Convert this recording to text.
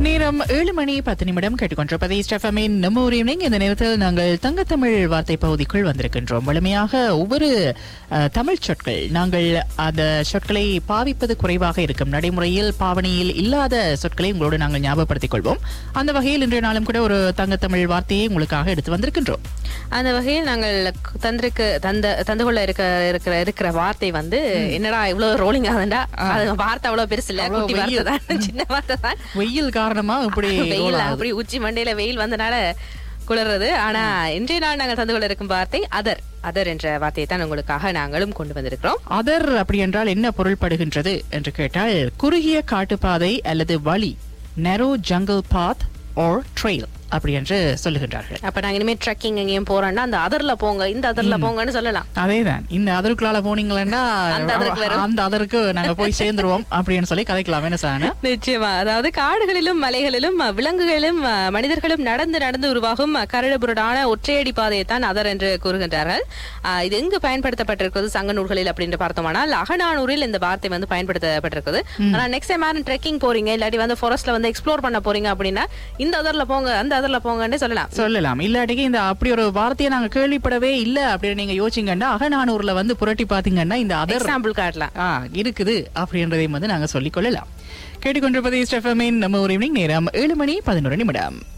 நேரம் ஏழு மணி பத்து நிமிடம் கேட்டுக்கொண்டிருப்பதை ஸ்டெஃபமின் நம்ம ஒரு ஈவினிங் இந்த நேரத்தில் நாங்கள் தங்கத்தமிழ் வார்த்தை பகுதிக்குள் வந்திருக்கின்றோம் வலிமையாக ஒவ்வொரு அஹ், தமிழ் சொற்கள் நாங்கள் அந்த சொற்களை பாவிப்பது குறைவாக இருக்கும் நடைமுறையில் பாவனையில் இல்லாத சொற்களை உங்களோடு நாங்கள் ஞாபகப்படுத்திக் கொள்வோம் அந்த வகையில் இன்றைய நாளும் கூட ஒரு தங்கத்தமிழ் வார்த்தையை உங்களுக்காக எடுத்து வந்திருக்கின்றோம் அந்த வகையில் நாங்கள் தந்திருக்கு தந்த தந்து கொள்ள இருக்க இருக்கிற இருக்கிற வார்த்தை வந்து என்னடா இவ்வளவு ரோலிங் ஆகுதுண்டா அது வார்த்தை அவ்வளவு பெருசு இல்ல அவ்வளவு குட்டி வார்த்தை வெயில். தான் சின்ன வார்த்தை தான் வெயில் காரணமா இப்படி வெயில் roll ஆகுது. அப்படி உச்சி மண்டையில வெயில் வந்தனால குளிர்றது ஆனா இன்றைய நாள் நாங்கள் தந்து கொள்ள இருக்கும் வார்த்தை அதர் அதர் என்ற வார்த்தையை தான் உங்களுக்காக நாங்களும் கொண்டு வந்திருக்கிறோம் அதர் அப்படி என்றால் என்ன பொருள்படுகின்றது என்று கேட்டால் குறுகிய காட்டுப்பாதை அல்லது வழி narrow jungle path or trail அப்படி என்று சொல்லுகின்றார்கள் அப்ப நாங்க இனிமே ட்ரெக்கிங் எங்கேயும் போறோம்னா அந்த அதர்ல போங்க இந்த அதர்ல போங்கன்னு சொல்லலாம் அதேதான் இந்த அதற்குள்ளால போனீங்களா அந்த அதருக்கு வரும். அந்த அதற்கு நாங்க போய் சேர்ந்துருவோம் அப்படின்னு சொல்லி கதைக்கலாம் என்ன சார் நிச்சயமா அதாவது காடுகளிலும் மலைகளிலும் அஹ், விலங்குகளிலும் அஹ், மனிதர்களும் நடந்து நடந்து உருவாகும் அஹ், கரடுபுரடான ஒற்றையடி பாதையை தான் அதர் என்று கூறுகின்றார்கள் அஹ், இது எங்கு பயன்படுத்தப்பட்டிருக்கிறது சங்க நூல்களில் அப்படின்னு பார்த்தோம்னால் அகநானூரில் இந்த வார்த்தை வந்து பயன்படுத்தப்பட்டிருக்குது ஆனா நெக்ஸ்ட் டைம் யாரும் ட்ரெக்கிங் போறீங்க இல்லாட்டி வந்து ஃபாரஸ்ட்ல வந்து எக்ஸ்ப்ளோர் பண்ண போறீங்க அப்படின்னா இந்த அதர்ல போங்க அந்த அதர்ல போங்கன்னு சொல்லலாம் சொல்லலாம் இல்லாட்டிக்கு இந்த அப்படி ஒரு வார்த்தையை நாங்க கேள்விப்படவே இல்ல அப்படின்னு நீங்க யோசிச்சீங்கன்னா அகநானூர்ல வந்து புரட்டி பாத்தீங்கன்னா இந்த அதர் எக்ஸாம்பிள் காட்டலாம் ஆ இருக்குது அப்படின்றதையும் வந்து நாங்க சொல்லிக் கொள்ளலாம் கேட்டுக்கொண்டிருப்பது ஸ்டெஃபமின் நம்ம ஒரு ஈவினிங் நேரம் ஏழு மணி பதினோரு நிமிடம்